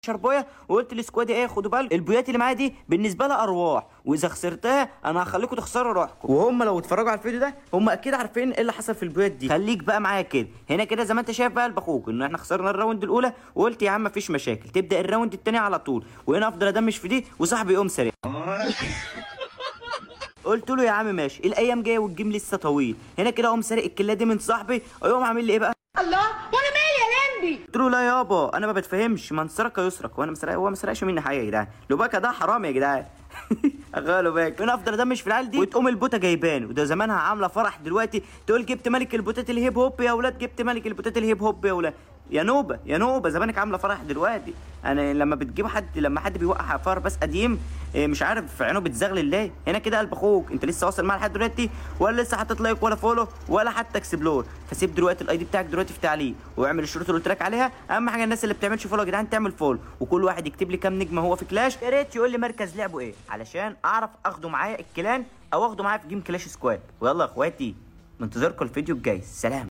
شربويه وقلت للسكواد ايه خدوا بالكم البويات اللي معايا دي بالنسبه لها ارواح واذا خسرتها انا هخليكم تخسروا روحكم وهم لو اتفرجوا على الفيديو ده هم اكيد عارفين ايه اللي حصل في البويات دي خليك بقى معايا كده هنا كده زي ما انت شايف بقى البخوك ان احنا خسرنا الراوند الاولى وقلت يا عم مفيش مشاكل تبدا الراوند التاني على طول وهنا افضل ادمش في دي وصاحبي يقوم سريع قلت له يا عم ماشي الايام جايه والجيم لسه طويل هنا كده اقوم سارق الكليه دي من صاحبي ويقوم عامل لي ايه بقى الله وانا مالي يا لمبي قلت له لا يابا انا ما بتفهمش من سرق يسرق وانا مسرق هو ما سرقش مني حاجه يا جدعان لوباكا ده حرام يا جدعان غالو باك انا افضل ادمش في العيال دي وتقوم البوته جايبانه وده زمانها عامله فرح دلوقتي تقول جبت ملك البوتات الهيب هوب يا ولاد جبت ملك البوتات الهيب هوب يا ولاد يا نوبه يا نوبه زمانك عامله فرح دلوقتي انا لما بتجيب حد لما حد بيوقع فار بس قديم إيه مش عارف عينه بتزغلل ليه هنا كده قلب اخوك انت لسه واصل معاه لحد دلوقتي ولا لسه حاطط لايك ولا فولو ولا حتى اكسبلور فسيب دلوقتي الاي دي بتاعك دلوقتي في تعليق واعمل الشروط اللي قلت لك عليها اهم حاجه الناس اللي بتعملش فولو يا جدعان تعمل فولو وكل واحد يكتب لي كام نجمه هو في كلاش يا ريت يقول لي مركز لعبه ايه علشان اعرف اخده معايا الكلان او اخده معايا في جيم كلاش سكواد ويلا يا اخواتي منتظركم الفيديو الجاي سلام